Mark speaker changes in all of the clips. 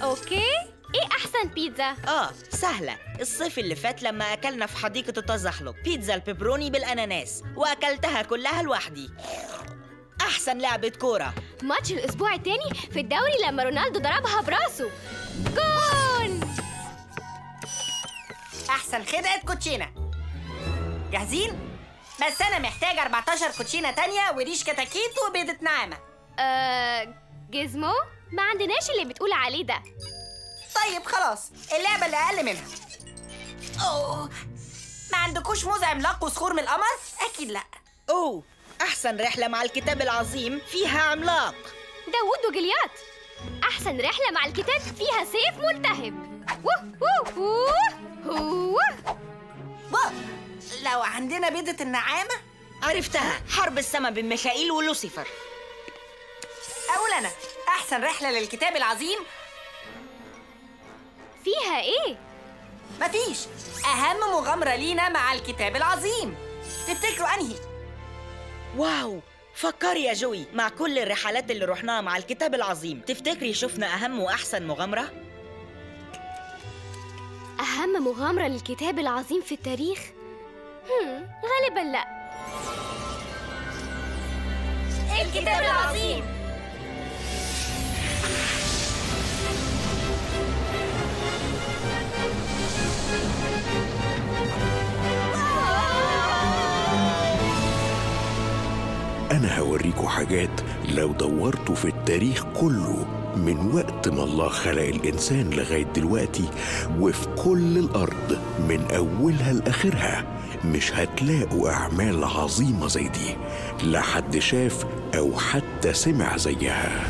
Speaker 1: اوكي ايه احسن بيتزا
Speaker 2: آه سهلة الصيف اللي فات لما أكلنا في حديقة التزحلق بيتزا البيبروني بالأناناس وأكلتها كلها لوحدي أحسن لعبة كورة
Speaker 1: ماتش الاسبوع التاني في الدوري لما رونالدو ضربها براسه جون
Speaker 3: احسن خدعه كوتشينه جاهزين بس انا محتاج 14 كوتشينه تانية وريش كتاكيت وبيضه نعامه
Speaker 1: آه جيزمو ما عندناش اللي بتقول عليه ده
Speaker 3: طيب خلاص اللعبه اللي اقل منها اوه ما عندكوش موز عملاق وصخور من القمر اكيد لا
Speaker 2: أوه أحسن رحلة مع الكتاب العظيم فيها عملاق
Speaker 1: داوود وجليات احسن رحله مع الكتاب فيها سيف ملتهب ووه ووه ووه ووه.
Speaker 3: بقى. لو عندنا بيضه النعامه
Speaker 2: عرفتها حرب السما بين ميخائيل ولوسيفر
Speaker 3: اقول انا احسن رحله للكتاب العظيم
Speaker 1: فيها ايه
Speaker 3: مفيش اهم مغامره لينا مع الكتاب العظيم تفتكروا انهي
Speaker 2: واو فكري يا جوي مع كل الرحلات اللي رحناها مع الكتاب العظيم تفتكري شفنا أهم وأحسن مغامرة؟
Speaker 1: اهم مغامره للكتاب العظيم في التاريخ هم غالبا لا الكتاب العظيم
Speaker 4: أنا هوريكوا حاجات لو دورتوا في التاريخ كله من وقت ما الله خلق الإنسان لغاية دلوقتي وفي كل الأرض من أولها لآخرها مش هتلاقوا أعمال عظيمة زي دي لا حد شاف أو حتى سمع زيها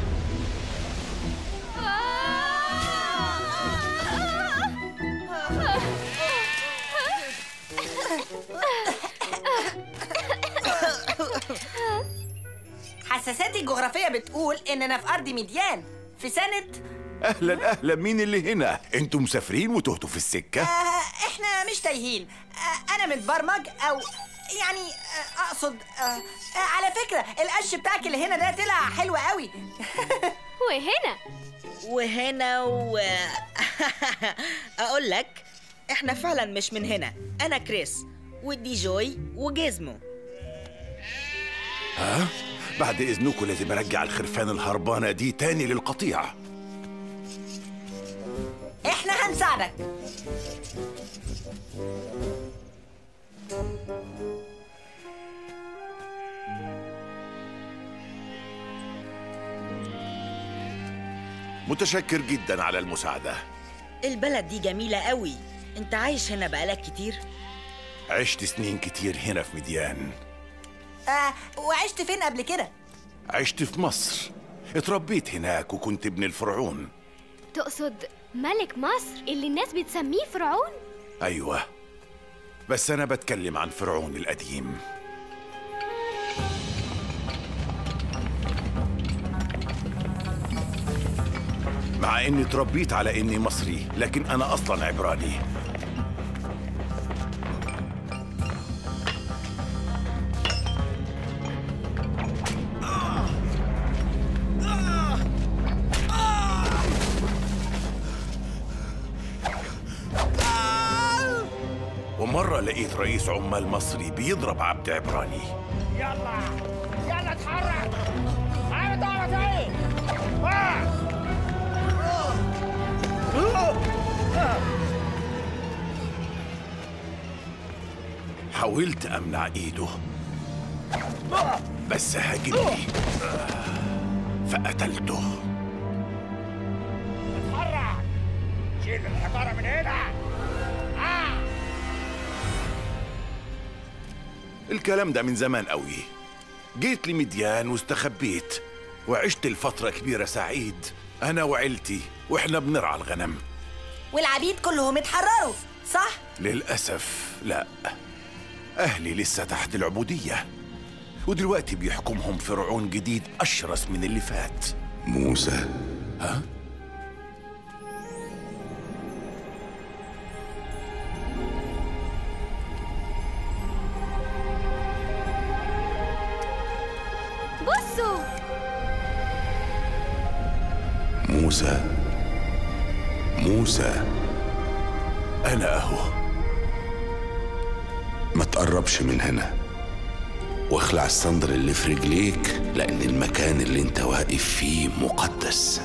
Speaker 3: حساساتي الجغرافيه بتقول اننا في ارض مديان في سنه
Speaker 5: اهلا اهلا مين اللي هنا انتم مسافرين وتهتوا في السكه
Speaker 3: آه احنا مش تايهين آه انا متبرمج او يعني آه اقصد آه آه على فكره القش بتاعك اللي هنا ده طلع حلو قوي
Speaker 1: وهنا
Speaker 2: وهنا و أقول لك إحنا فعلا مش من هنا أنا كريس ودي جوي وجيزمو
Speaker 5: ها بعد اذنكم لازم ارجع الخرفان الهربانه دي تاني للقطيع
Speaker 3: احنا هنساعدك
Speaker 5: متشكر جدا على المساعده
Speaker 2: البلد دي جميلة قوي أنت عايش هنا بقالك كتير؟
Speaker 5: عشت سنين كتير هنا في مديان
Speaker 3: آه وعشت فين قبل كده
Speaker 5: عشت في مصر اتربيت هناك وكنت ابن الفرعون
Speaker 1: تقصد ملك مصر اللي الناس بتسميه فرعون
Speaker 5: ايوه بس انا بتكلم عن فرعون القديم مع اني اتربيت على اني مصري لكن انا اصلا عبراني ومرة لقيت رئيس عمال مصري بيضرب عبد عبراني
Speaker 6: يلا يلا اتحرك عايز تعرف ايه آه.
Speaker 5: حاولت امنع ايده بس هاجمني فقتلته
Speaker 6: اتحرك شيل الحجاره من هنا آه.
Speaker 5: الكلام ده من زمان قوي جيت لمديان واستخبيت وعشت لفترة كبيرة سعيد أنا وعيلتي وإحنا بنرعى الغنم
Speaker 3: والعبيد كلهم اتحرروا صح
Speaker 5: للأسف لا أهلي لسه تحت العبودية ودلوقتي بيحكمهم فرعون جديد أشرس من اللي فات
Speaker 4: موسى
Speaker 5: ها؟
Speaker 1: بصوا
Speaker 4: موسى موسى
Speaker 5: أنا أهو
Speaker 4: ما تقربش من هنا واخلع الصندل اللي في رجليك لأن المكان اللي انت واقف فيه مقدس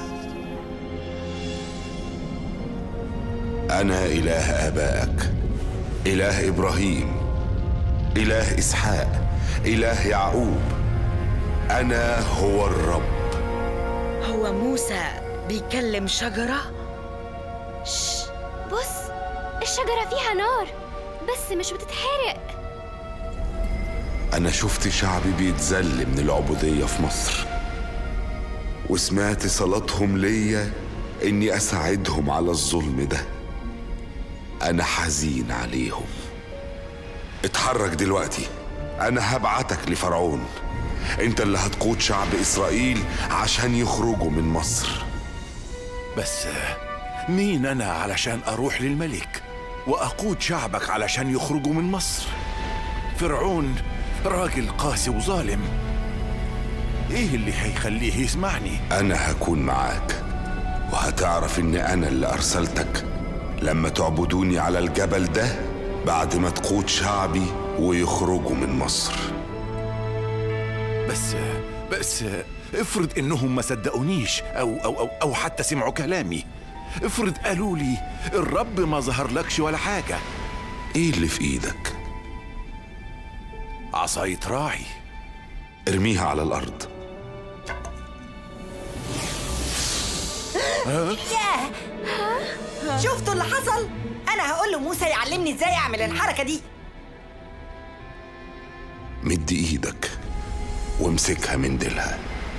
Speaker 4: أنا إله آبائك إله إبراهيم إله إسحاق إله يعقوب أنا هو الرب
Speaker 2: هو موسى بيكلم شجرة؟
Speaker 1: شش بص الشجرة فيها نار بس مش بتتحرق
Speaker 4: أنا شفت شعبي بيتذل من العبودية في مصر وسمعت صلاتهم ليا إني أساعدهم على الظلم ده أنا حزين عليهم اتحرك دلوقتي أنا هبعتك لفرعون أنت اللي هتقود شعب إسرائيل عشان يخرجوا من مصر
Speaker 5: بس مين أنا علشان أروح للملك وأقود شعبك علشان يخرجوا من مصر فرعون راجل قاسي وظالم إيه اللي هيخليه يسمعني
Speaker 4: أنا هكون معاك وهتعرف إن أنا اللي أرسلتك لما تعبدوني على الجبل ده بعد ما تقود شعبي ويخرجوا من مصر
Speaker 5: بس بس افرض انهم ما صدقونيش او او او, أو حتى سمعوا كلامي افرض قالوا لي الرب ما ظهر لكش ولا حاجه
Speaker 4: إيه اللي في إيدك؟
Speaker 5: عصاية راعي
Speaker 4: ارميها على الأرض
Speaker 3: ياه شفتوا اللي حصل انا هقول له موسى يعلمني ازاي اعمل الحركه دي
Speaker 4: مد إيدك وامسكها من ديلها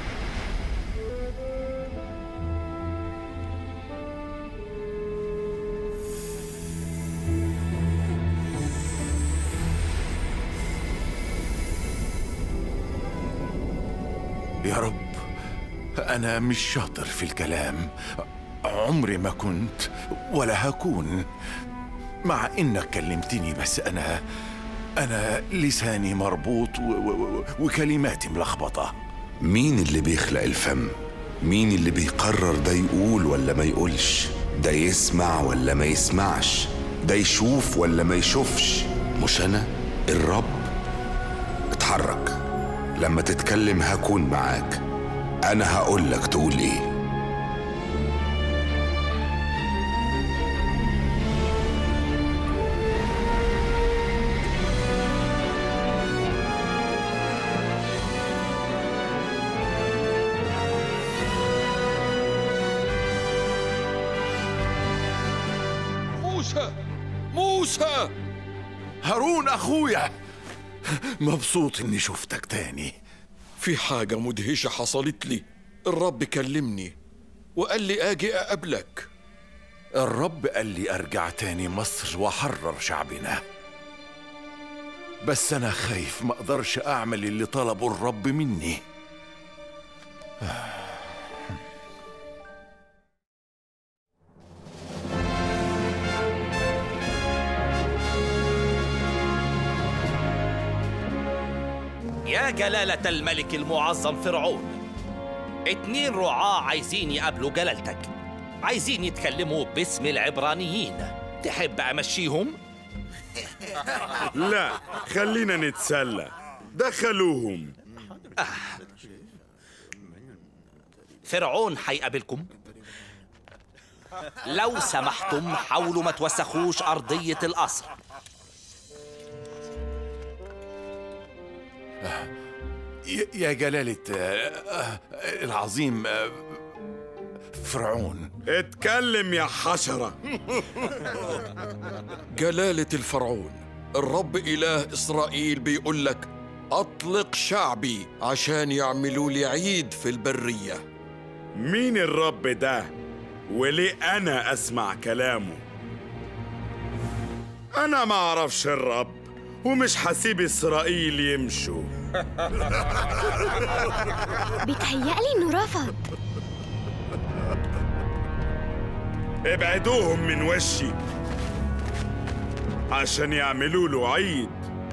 Speaker 5: يا رب انا مش شاطر في الكلام عمري ما كنت ولا هكون مع انك كلمتني بس انا انا لساني مربوط و و و وكلماتي ملخبطه
Speaker 4: مين اللي بيخلق الفم؟ مين اللي بيقرر ده يقول ولا ما يقولش؟ ده يسمع ولا ما يسمعش؟ ده يشوف ولا ما يشوفش؟ مش أنا الرب اتحرك لما تتكلم هكون معاك أنا هقول لك تقول إيه
Speaker 7: موسى موسى
Speaker 5: هارون اخويا مبسوط اني شفتك تاني
Speaker 7: في حاجة مدهشة حصلت لي الرب كلمني وقال لي اجي اقابلك
Speaker 5: الرب قال لي ارجع تاني مصر واحرر شعبنا بس انا خايف ما اقدرش اعمل اللي طلبه الرب مني
Speaker 8: يا جلالة الملك المعظم فرعون اتنين رعاة عايزين يقابلوا جلالتك عايزين يتكلموا باسم العبرانيين تحب أمشيهم؟
Speaker 9: لا خلينا نتسلى دخلوهم
Speaker 8: فرعون هيقابلكم لو سمحتم حاولوا ما توسخوش أرضية القصر
Speaker 5: ي- يا جلالة آه، آه، العظيم آه، فرعون
Speaker 9: اتكلم يا حشرة
Speaker 7: جلالة الفرعون الرب إله إسرائيل بيقول لك أطلق شعبي عشان يعملوا لي عيد في البرية
Speaker 9: مين الرب ده وليه انا اسمع كلامه انا ما اعرفش الرب ومش هسيب اسرائيل يمشوا
Speaker 1: بيتهيألي إنه رفض
Speaker 9: ابعدوهم من وشي عشان يعملوا له عيد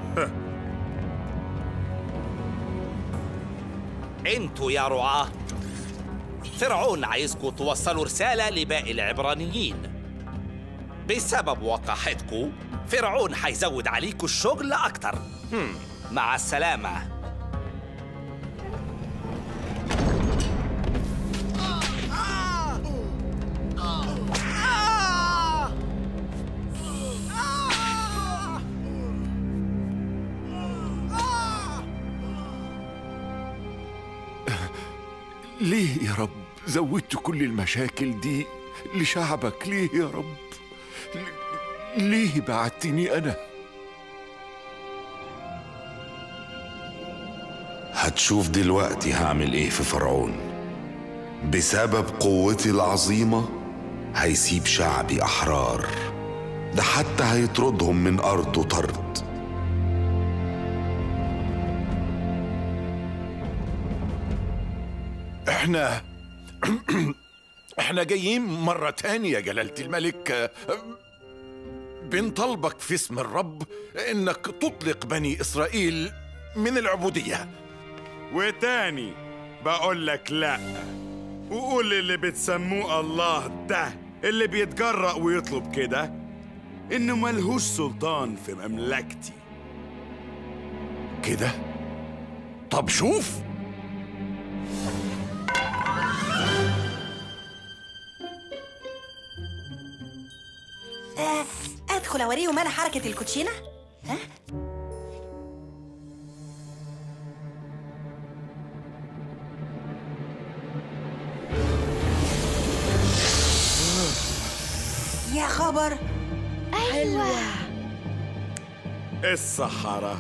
Speaker 8: انتوا يا رعاة فرعون عايزكم توصلوا رسالة لباقي العبرانيين بسبب وقاحتكم فرعون هيزود عليكم الشغل أكتر هم. مع السلامة
Speaker 5: ليه يا رب زودت كل المشاكل دي لشعبك ليه يا رب ل- ليه بعتني انا
Speaker 10: هتشوف دلوقتي هعمل ايه في فرعون بسبب قوتي العظيمة هيسيب شعبي أحرار ده حتى هيطردهم من أرضه طرد
Speaker 5: احنا احنا جايين مرة تانية يا جلالة الملك آه، بنطلبك في اسم الرب انك تطلق بني اسرائيل من العبودية
Speaker 9: وتاني بقول لك لا وقول اللي بتسموه الله ده اللي بيتجرأ ويطلب كده انه ملهوش سلطان في مملكتي
Speaker 5: كده طب شوف
Speaker 3: آه، ادخل اوريهم انا حركه الكوتشينه ها يا خبر
Speaker 1: أيوة
Speaker 9: الصحراء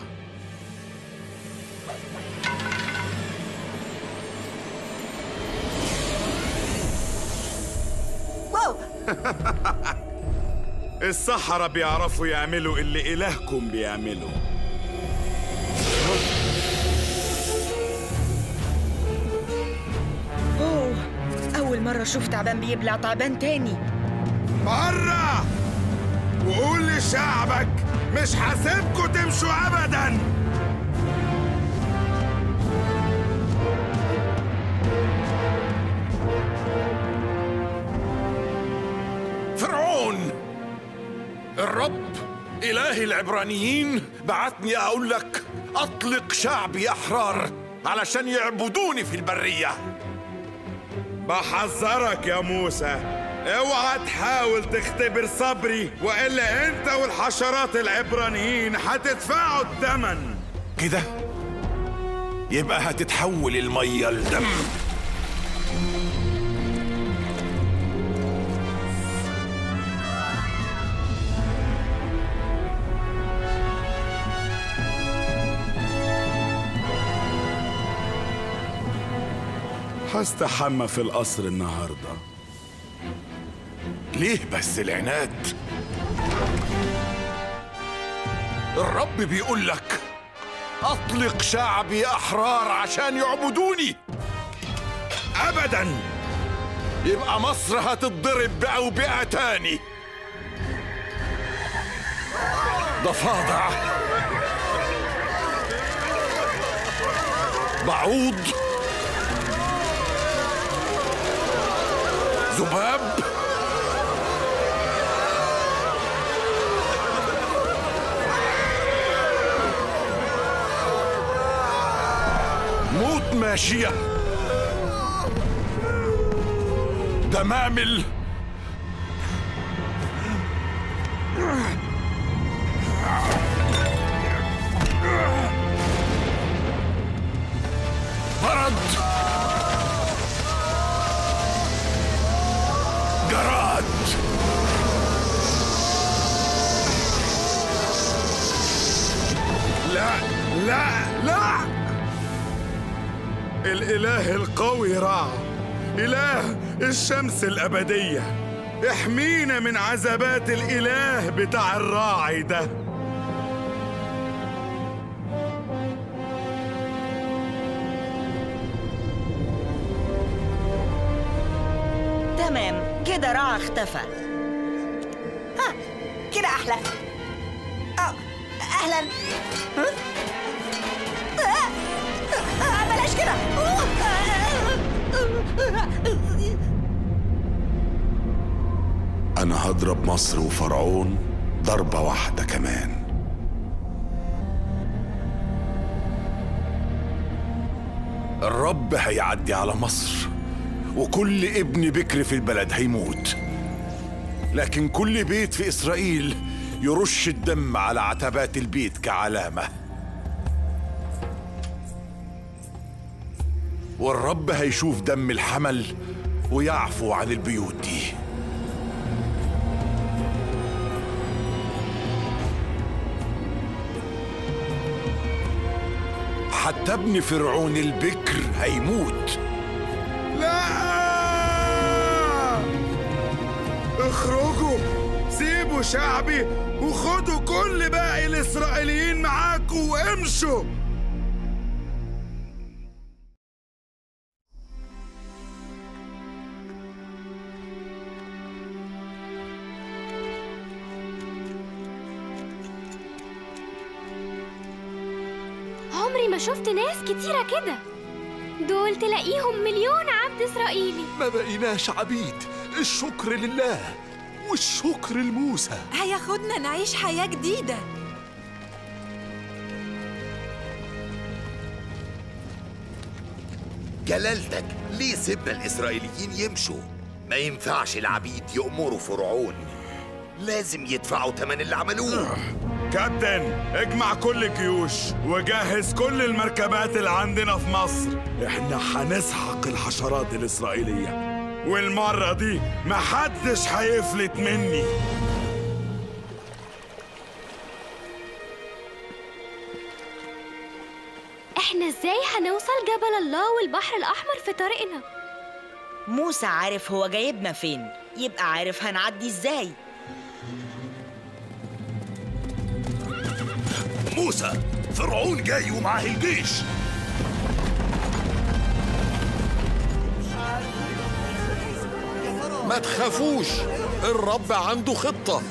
Speaker 3: واو
Speaker 9: الصحراء بيعرفوا يعملوا اللي إلهكم بيعمله
Speaker 2: أوه أول مرة أشوف تعبان بيبلع تعبان تاني
Speaker 9: مرة وقول لشعبك مش هسيبكوا تمشوا أبدا
Speaker 5: فرعون الرب إله العبرانيين بعتني أقول لك أطلق شعبي أحرار علشان يعبدوني في البرية
Speaker 9: بحذرك يا موسى اوعى تحاول تختبر صبري والا انت والحشرات العبرانيين هتدفعوا الثمن
Speaker 5: كده يبقى هتتحول المية لدم
Speaker 9: هستحمى في القصر النهارده
Speaker 5: ليه بس العناد الرب بيقول لك اطلق شعبي احرار عشان يعبدوني
Speaker 9: ابدا
Speaker 5: يبقى مصر هتتضرب باوبئه تاني ضفادع بعوض ذباب موت ماشية دمامل برد جراد
Speaker 9: لا لا لا الاله القوي رع اله الشمس الابديه احمينا من عذابات الاله بتاع الراعي ده
Speaker 2: تمام كده رع اختفى
Speaker 3: ها كده احلى اه اهلا ها؟ آه، آه، بلاش كده
Speaker 10: أنا هضرب مصر وفرعون ضربة واحدة كمان
Speaker 5: الرب هيعدي على مصر وكل ابن بكر في البلد هيموت لكن كل بيت في إسرائيل يرش الدم على عتبات البيت كعلامة والرب هيشوف دم الحمل ويعفو عن البيوت دي حتى ابن فرعون البكر هيموت
Speaker 9: لا اخرجوا سيبوا شعبي وخدوا كل باقي الإسرائيليين معاكوا وامشوا
Speaker 1: عمري ما شفت ناس كتيرة كده دول تلاقيهم مليون عبد إسرائيلي
Speaker 11: ما بقيناش عبيد الشكر لله والشكر لموسى
Speaker 12: هياخدنا نعيش حياة جديدة
Speaker 13: جلالتك ليه سيبنا الإسرائيليين يمشوا؟ ما ينفعش العبيد يأمروا فرعون لازم يدفعوا تمن اللي عملوه
Speaker 9: كابتن اجمع كل الجيوش وجهز كل المركبات اللي عندنا في مصر احنا هنسحق الحشرات الإسرائيلية والمرة دي محدش هيفلت مني
Speaker 1: احنا ازاي هنوصل جبل الله والبحر الأحمر في طريقنا
Speaker 2: موسى عارف هو جايبنا فين يبقى عارف هنعدي ازاي
Speaker 13: موسى فرعون جاي ومعاه الجيش
Speaker 7: ما تخافوش الرب عنده خطة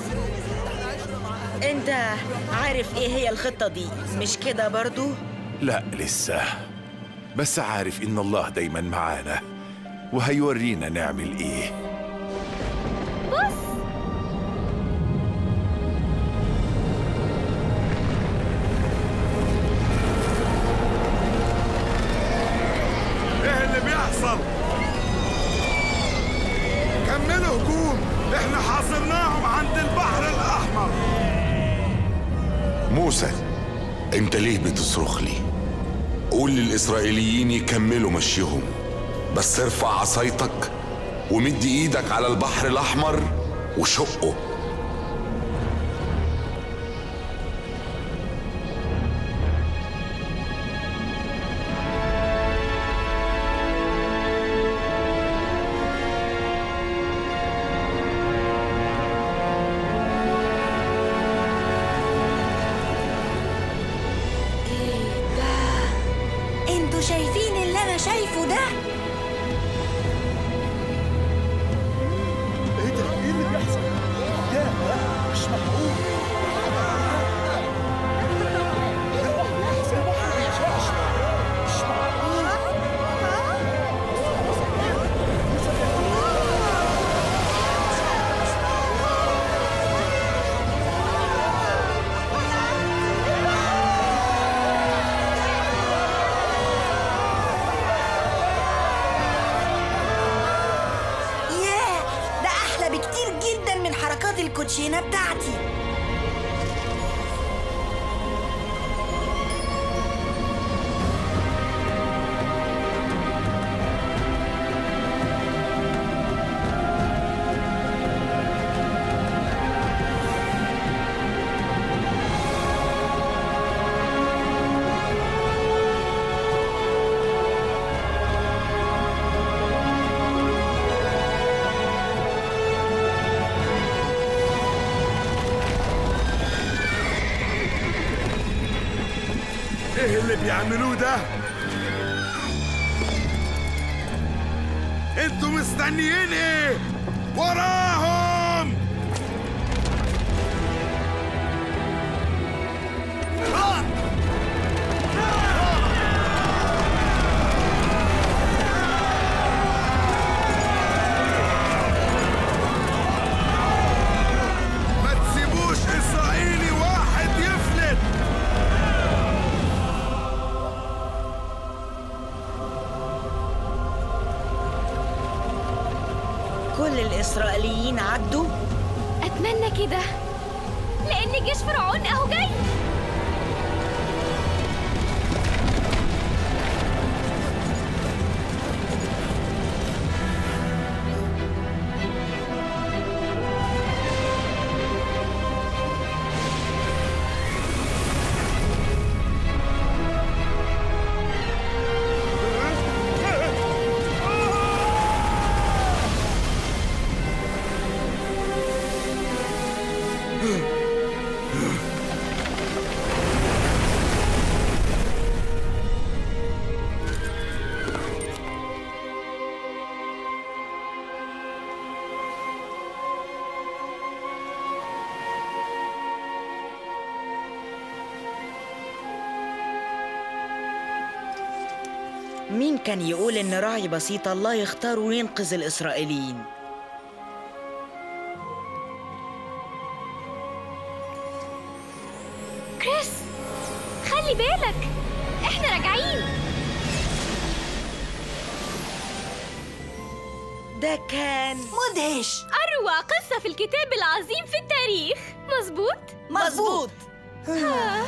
Speaker 2: انت عارف ايه هي الخطة دي مش كده برضو؟
Speaker 5: لا لسه بس عارف إن الله دايما معانا وهيورينا نعمل إيه
Speaker 1: بص
Speaker 9: ايه اللي بيحصل كملوا هجوم احنا حاصرناهم عند البحر الأحمر
Speaker 10: موسى انت ليه بتصرخ لي قول للإسرائيليين يكملوا مشيهم بس ارفع عصايتك ومد ايدك على البحر الأحمر وشقه
Speaker 12: انتوا شايفين اللي انا شايفه ده
Speaker 11: ايه ده ايه اللي بيحصل ده مش معقول
Speaker 12: ياه ده احلى بكتير جدا من حركات الكوتشينه بتاعتي
Speaker 9: ايه اللي بيعملوه ده انتوا مستنيين ايه وراهم
Speaker 2: كل الإسرائيليين عدوا؟
Speaker 1: أتمنى كده لأن جيش فرعون أهو جاي
Speaker 2: مين كان يقول إن راعي بسيط الله يختار وينقذ الإسرائيليين؟
Speaker 1: كريس خلي بالك احنا راجعين
Speaker 2: ده كان
Speaker 12: مدهش
Speaker 1: أروع قصة في الكتاب العظيم في التاريخ مظبوط؟
Speaker 2: مظبوط
Speaker 1: آه.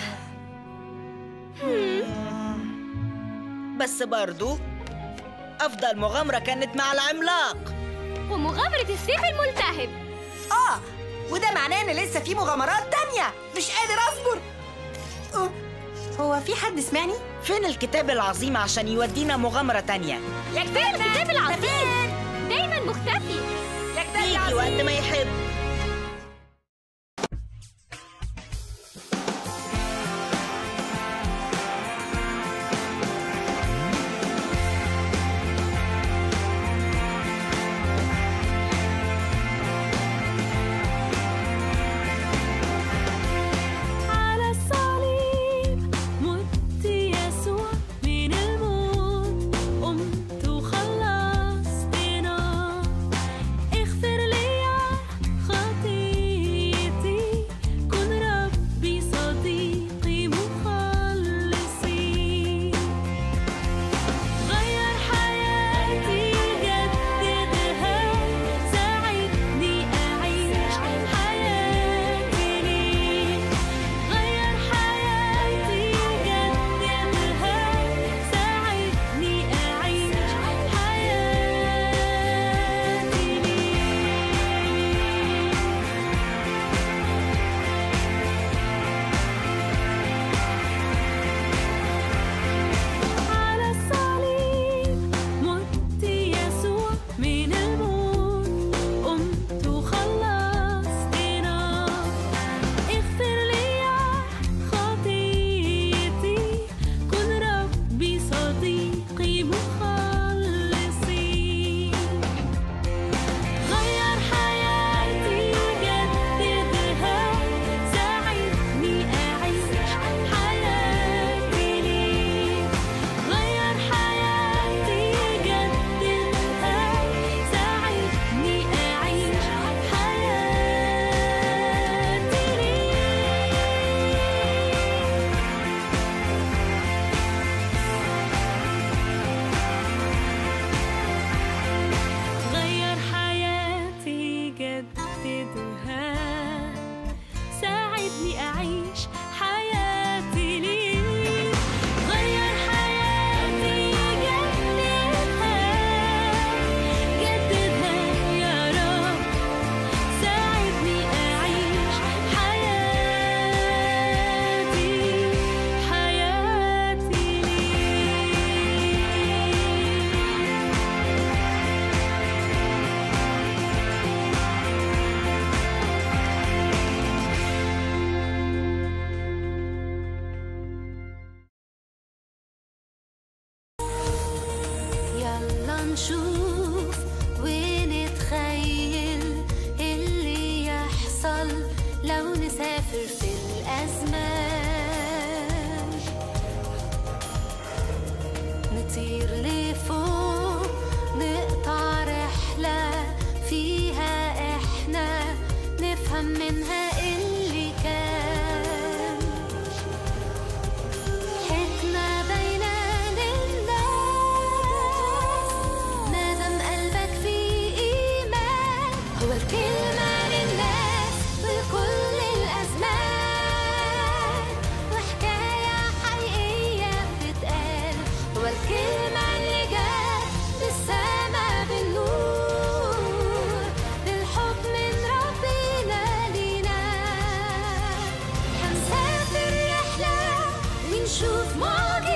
Speaker 2: بس برضو أفضل مغامرة كانت مع العملاق
Speaker 1: ومغامرة السيف الملتهب
Speaker 3: اه وده معناه ان لسه في مغامرات تانية مش قادر اصبر أه، هو في حد سمعني؟
Speaker 2: فين الكتاب العظيم عشان يودينا مغامرة تانية؟
Speaker 1: يا كتاب الكتاب العظيم دايما مختفي
Speaker 3: يا كتاب
Speaker 2: يجي وقت ما يحب
Speaker 14: على الصليب مت يسوع من الموت قمت وخلصتنا اغفر لي خطيتي كن ربي صديقي مخلصي غير حياتي جددها ساعدني أعيش حياتي ليك غير حياتي جددها ساعدني أعيش حياتي على الصليب مت يسوع من الموت قمت وخلصتنا اغفر لي خطيتي كن ربي صديقي مخلصي غير حياتي جددها ساعدني أعيش حياتي ليك غير حياتي جددها ساعدني أعيش حياتي غير حياتي جددها ساعدني أعيش حياتي ليك غير حياتي جددها جددها يا رب ساعدني أعيش حياتي حياتي يلا نشوف ونتخيل اللي يحصل لو نسافر في الأزمان نطير لفوق نقطع رحلة فيها احنا نفهم منها اللي كان حكمة بين الناس ندم قلبك في إيمان نشوف معجزات